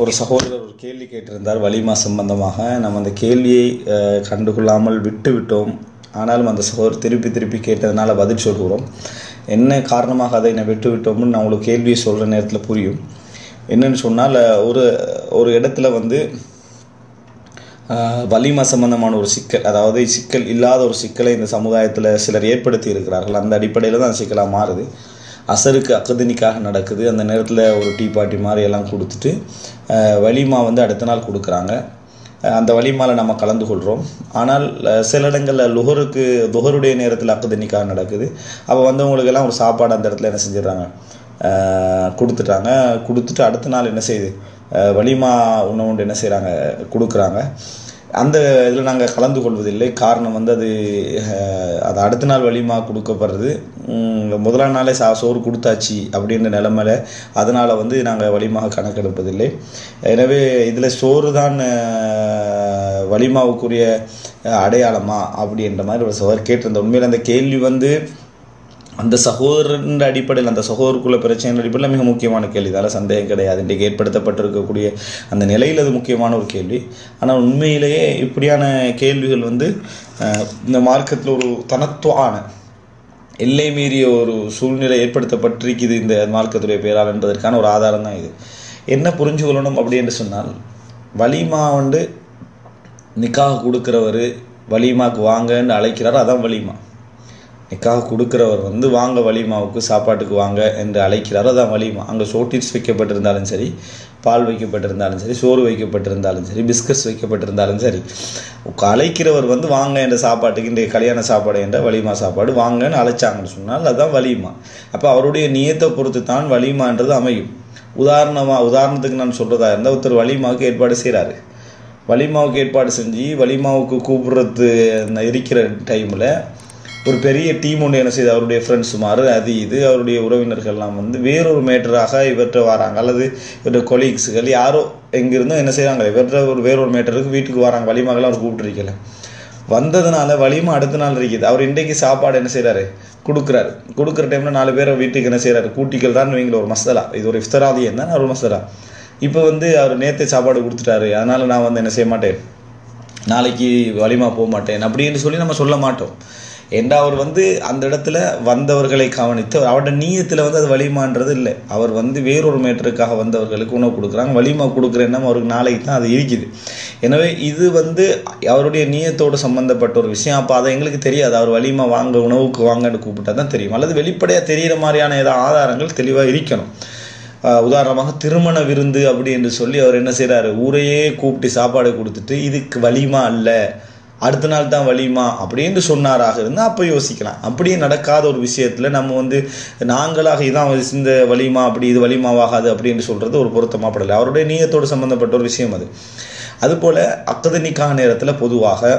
ஒரு சகோதரர் ஒரு கேள்வி கேட்டிருந்தார் வலிமா சம்பந்தமாக நம்ம அந்த கேள்வியை அஹ், கண்டுகொள்ளாமல் விட்டு விட்டோம் ஆனாலும் அந்த சகோதரர் திருப்பி திருப்பி கேட்டதுனால பதில் சொல்கிறோம் என்ன காரணமாக அதை நான் விட்டு விட்டோம்னு நான் உங்களுக்கு கேள்வியை சொல்கிற நேரத்தில் புரியும் என்னன்னு சொன்னால் ஒரு ஒரு இடத்துல வந்து ஆஹ் வலிமை சம்பந்தமான ஒரு சிக்கல் அதாவது சிக்கல் இல்லாத ஒரு சிக்கலை இந்த சமுதாயத்தில் சிலர் ஏற்படுத்தி இருக்கிறார்கள் அந்த அடிப்படையில் தான் சிக்கலாக மாறுது அசருக்கு அக்கதனிக்காக நடக்குது அந்த நேரத்தில் ஒரு டீ பார்ட்டி மாதிரி எல்லாம் கொடுத்துட்டு ஆஹ் வலிமா வந்து அடுத்த நாள் கொடுக்குறாங்க ஆஹ் அந்த வலிமால நம்ம கலந்து கொள்கிறோம் ஆனால் அஹ் சில இடங்களில் லுகருக்கு லுகருடைய நேரத்தில் அக்கதனிக்காக நடக்குது அப்போ வந்தவங்களுக்கெல்லாம் ஒரு சாப்பாடு அந்த இடத்துல என்ன செஞ்சிடறாங்க ஆஹ் கொடுத்துட்டாங்க கொடுத்துட்டு அடுத்த நாள் என்ன செய்யுது ஆஹ் வலிமா உணவு என்ன செய்கிறாங்க கொடுக்குறாங்க அந்த இதில் நாங்கள் கலந்து கொள்வதில்லை காரணம் வந்து அது ஆஹ் அது அடுத்த நாள் வலிமா கொடுக்கப்படுறது உம், முதலாம் நாளே சா சோறு கொடுத்தாச்சு அப்படின்ற நிலமையில அதனால் வந்து நாங்கள் வலிமாக கணக்கெடுப்பதில்லை எனவே இதில் சோறு தான் ஆஹ், வலிமாவுக்குரிய ஆஹ், அடையாளமா அப்படின்ற மாதிரி ஒரு சவர் கேட்டிருந்த உண்மையில் அந்த கேள்வி வந்து அந்த சகோதரன் அடிப்படையில் அந்த சகோதரருக்குள்ள பிரச்சனை அடிப்படையில் மிக முக்கியமான கேள்வி அதில் சந்தேகம் கிடையாது இன்றைக்கு ஏற்படுத்தப்பட்டிருக்கக்கூடிய அந்த நிலையில் அது முக்கியமான ஒரு கேள்வி ஆனால் உண்மையிலேயே இப்படியான கேள்விகள் வந்து அஹ், இந்த மார்க்கத்தில் ஒரு தனத்துவான எல்லை மீறிய ஒரு சூழ்நிலை ஏற்படுத்தப்பட்டிருக்குது இந்த மார்க்கத்துடைய பேரால் என்பதற்கான ஒரு ஆதாரம் தான் இது என்ன புரிஞ்சு கொள்ளணும் அப்படின்னு சொன்னால் வலிமா வந்து நிக்காக கொடுக்குறவர் வலிமாக்கு வாங்கன்னு அழைக்கிறார் அதான் வலிமா நிக்காக கொடுக்குறவர் வந்து வாங்க வலிமாவுக்கு சாப்பாட்டுக்கு வாங்க என்று அழைக்கிறார் அதான் வலிமா அங்கே சோட்டிட்ஸ் வைக்கப்பட்டிருந்தாலும் சரி பால் வைக்கப்பட்டிருந்தாலும் சரி சோறு வைக்கப்பட்டிருந்தாலும் சரி பிஸ்கட்ஸ் வைக்கப்பட்டிருந்தாலும் சரி அழைக்கிறவர் வந்து வாங்க என்ற சாப்பாட்டுக்கு இன்றைய கல்யாண சாப்பாடு என்ற வலிமா சாப்பாடு வாங்கன்னு அழைச்சாங்கன்னு சொன்னால் அதுதான் வலிமா அப்போ அவருடைய நியத்தை பொறுத்து தான் வலிமான்றது அமையும் உதாரணமாக உதாரணத்துக்கு நான் சொல்கிறதா இருந்தால் ஒருத்தர் வலிமாவுக்கு ஏற்பாடு செய்கிறாரு வலிமாவுக்கு ஏற்பாடு செஞ்சு வலிமாவுக்கு கூப்பிடுறது அந்த இருக்கிற டைமில் ஒரு பெரிய டீம் ஒன்று என்ன செய்யுது அவருடைய ஃப்ரெண்ட்ஸ் மாறு அது இது அவருடைய உறவினர்கள்லாம் வந்து வேறொரு மேட்டராக இவர்கிட்ட வராங்க அல்லது இவருடைய கொலீக்ஸுகள் யாரோ எங்கிருந்தோ என்ன செய்கிறாங்க இவர்கிட்ட ஒரு வேறொரு மேட்டருக்கு வீட்டுக்கு வராங்க வலிமாக்கெல்லாம் அவர் கூப்பிட்டுருக்கல வந்ததுனால வலிமா அடுத்த நாள் இருக்குது அவர் இன்றைக்கு சாப்பாடு என்ன செய்கிறாரு கொடுக்குறாரு கொடுக்குற டைமில் நாலு பேரை வீட்டுக்கு என்ன செய்கிறாரு கூட்டிகள் தான் வைங்கள ஒரு மசாலா இது ஒரு இஃப்தராதியம் தான் ஒரு மசாலா இப்போ வந்து அவர் நேற்றே சாப்பாடு கொடுத்துட்டாரு அதனால் நான் வந்து என்ன செய்ய மாட்டேன் நாளைக்கு வலிமா போக மாட்டேன் அப்படின்னு சொல்லி நம்ம சொல்ல மாட்டோம் ஏண்டா அவர் வந்து அந்த இடத்துல வந்தவர்களை கவனித்து அவரோட நீயத்தில் வந்து அது வலிமான்றது இல்லை அவர் வந்து வேறொரு மேட்டருக்காக வந்தவர்களுக்கு உணவு கொடுக்குறாங்க வலிமா கொடுக்குற எண்ணம் அவருக்கு நாளைக்கு தான் அது இருக்குது எனவே இது வந்து அவருடைய நீயத்தோடு சம்பந்தப்பட்ட ஒரு விஷயம் அப்போ அதை எங்களுக்கு தெரியாது அவர் வலிமா வாங்க உணவுக்கு வாங்கன்னு கூப்பிட்டா தான் தெரியும் அல்லது வெளிப்படையாக தெரிகிற மாதிரியான ஏதாவது ஆதாரங்கள் தெளிவாக இருக்கணும் ஆஹ் உதாரணமாக திருமண விருந்து அப்படி என்று சொல்லி அவர் என்ன செய்கிறாரு ஊரையே கூப்பிட்டு சாப்பாடு கொடுத்துட்டு இதுக்கு வலிமா அல்ல அடுத்த நாள் தான் வலிமா அப்படின்னு சொன்னாராக இருந்தால் அப்போ யோசிக்கலாம் அப்படியே நடக்காத ஒரு விஷயத்தில் நம்ம வந்து நாங்களாக இதான் இந்த வலிமா அப்படி இது வலிமாவாகாது அப்படின்னு சொல்கிறது ஒரு பொருத்தமாப்படலை அவருடைய நீயத்தோடு சம்பந்தப்பட்ட ஒரு விஷயம் அது அதுபோல் அக்கதனிக்கான நேரத்தில் பொதுவாக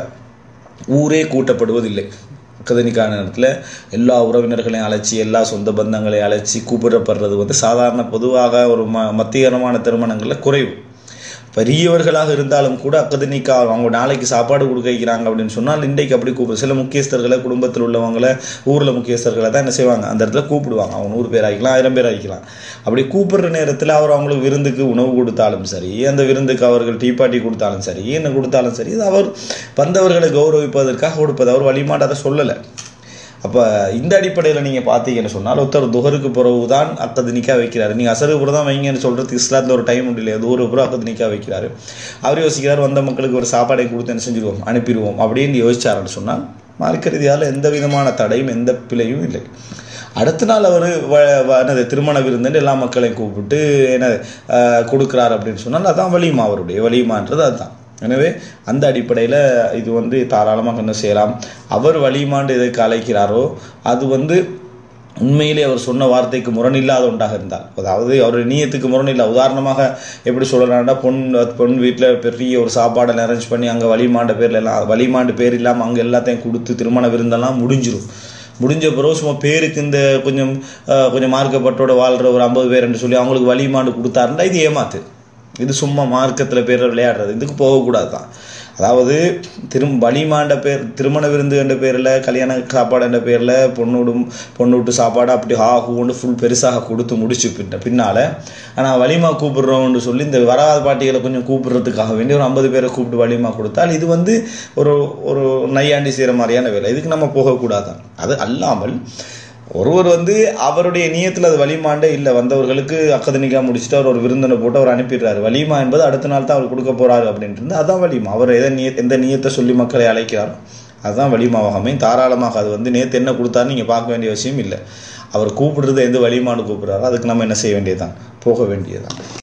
ஊரே கூட்டப்படுவதில்லை கதனிக்கான நேரத்தில் எல்லா உறவினர்களையும் அழைச்சி எல்லா சொந்த பந்தங்களையும் அழைச்சி கூப்பிடப்படுறது வந்து சாதாரண பொதுவாக ஒரு ம மத்தியகரமான திருமணங்களில் குறைவு பெரியவர்களாக இருந்தாலும் கூட அக்கதனிக்கா அவங்க நாளைக்கு சாப்பாடு கொடுக்க வைக்கிறாங்க அப்படின்னு சொன்னால் இன்றைக்கு அப்படி கூப்பிடு சில முக்கியஸ்தர்களை குடும்பத்தில் உள்ளவங்களை ஊரில் முக்கியஸ்தர்களை தான் என்ன செய்வாங்க அந்த இடத்துல கூப்பிடுவாங்க அவங்க நூறு பேர் ஆகிக்கலாம் ஆயிரம் பேர் ஆகிக்கலாம் அப்படி கூப்பிடுற நேரத்தில் அவர் அவங்களுக்கு விருந்துக்கு உணவு கொடுத்தாலும் சரி அந்த விருந்துக்கு அவர்கள் டீ பார்ட்டி கொடுத்தாலும் சரி என்ன கொடுத்தாலும் சரி இது அவர் வந்தவர்களை கௌரவிப்பதற்காக கொடுப்பது அவர் வழிமாட்டாத சொல்லலை அப்போ இந்த அடிப்படையில் நீங்கள் பார்த்தீங்கன்னு சொன்னால் ஒருத்தர் துஹருக்கு பிறகு தான் அக்கது நிக்கா வைக்கிறாரு நீங்கள் அசருக்கு கூட தான் வைங்கன்னு சொல்கிறதுக்கு இஸ்லாத்தில் ஒரு டைம் உண்டு இல்லையா துஹருக்கு பிறகு அக்கது நிக்கா வைக்கிறாரு அவர் யோசிக்கிறார் வந்த மக்களுக்கு ஒரு சாப்பாடை கொடுத்து என்ன செஞ்சிருவோம் அனுப்பிடுவோம் அப்படின்னு யோசிச்சாருன்னு சொன்னால் மார்க்க ரீதியால் எந்த விதமான தடையும் எந்த பிழையும் இல்லை அடுத்த நாள் அவர் என்னது திருமண விருந்துன்னு எல்லா மக்களையும் கூப்பிட்டு என்ன அஹ், கொடுக்குறாரு அப்படின்னு சொன்னால் அதான் வலிமா அவருடைய வலிமான்றது அதுதான் எனவே அந்த அடிப்படையில் இது வந்து தாராளமாக என்ன செய்யலாம் அவர் வலிமாண்டு எதற்கு அழைக்கிறாரோ அது வந்து உண்மையிலே அவர் சொன்ன வார்த்தைக்கு முரணில்லாத ஒன்றாக இருந்தால் அதாவது அவருடைய நீயத்துக்கு முரணில்லா உதாரணமாக எப்படி சொல்லலாம்னா பொன் பொன் வீட்டில் பெரிய ஒரு சாப்பாடை அரேஞ்ச் பண்ணி அங்கே வலிமாண்ட பேரில் எல்லாம் வலிமாண்டு பேர் இல்லாமல் அங்கே எல்லாத்தையும் கொடுத்து திருமண விருந்தெல்லாம் முடிஞ்சிடும் முடிஞ்ச பிறகு சும்மா பேருக்கு இந்த கொஞ்சம் அஹ், கொஞ்சம் மார்க்கப்பட்டோட வாழ்கிற ஒரு ஐம்பது பேர்ன்னு சொல்லி அவங்களுக்கு வலிமாண்டு கொடுத்தாருண்டா இது ஏமாத்து இது சும்மா மார்க்கத்தில் பேர் விளையாடுறது இதுக்கு போகக்கூடாது தான் அதாவது திரும் வலிமாண்ட பேர் திருமண விருந்து என்ற பேரில் கல்யாண சாப்பாடு என்ற பேரில் பொண்ணோடும் பொண்ணூட்டு சாப்பாடு அப்படி ஹா ஹூன்னு ஃபுல் பெருசாக கொடுத்து முடிச்சு பின்ன பின்னால் ஆனால் வலிமா கூப்பிடுறோம்னு சொல்லி இந்த வராத பாட்டிகளை கொஞ்சம் கூப்பிடுறதுக்காக வேண்டி ஒரு ஐம்பது பேரை கூப்பிட்டு வலிமா கொடுத்தால் இது வந்து ஒரு ஒரு நையாண்டி செய்கிற மாதிரியான வேலை இதுக்கு நம்ம போகக்கூடாதான் அது அல்லாமல் ஒருவர் வந்து அவருடைய நியத்தில் அது வலிமாண்டே இல்லை வந்தவர்களுக்கு அக்கதனிக்கா முடிச்சுட்டு அவர் ஒரு விருந்தனை போட்டு அவர் அனுப்பிடுறாரு வலிமா என்பது அடுத்த நாள் தான் அவர் கொடுக்க போறாரு அப்படின்ட்டு அதான் வலிமா அவர் எதை நிய எந்த நியத்தை சொல்லி மக்களை அழைக்கிறாரோ அதுதான் வலிமாவாகமே தாராளமாக அது வந்து நேற்று என்ன கொடுத்தாரு நீங்கள் பார்க்க வேண்டிய அவசியம் இல்லை அவர் கூப்பிடுறது எந்த வலிமான்னு கூப்பிடுறாரோ அதுக்கு நம்ம என்ன செய்ய வேண்டியதுதான் போக வேண்டியதுதான்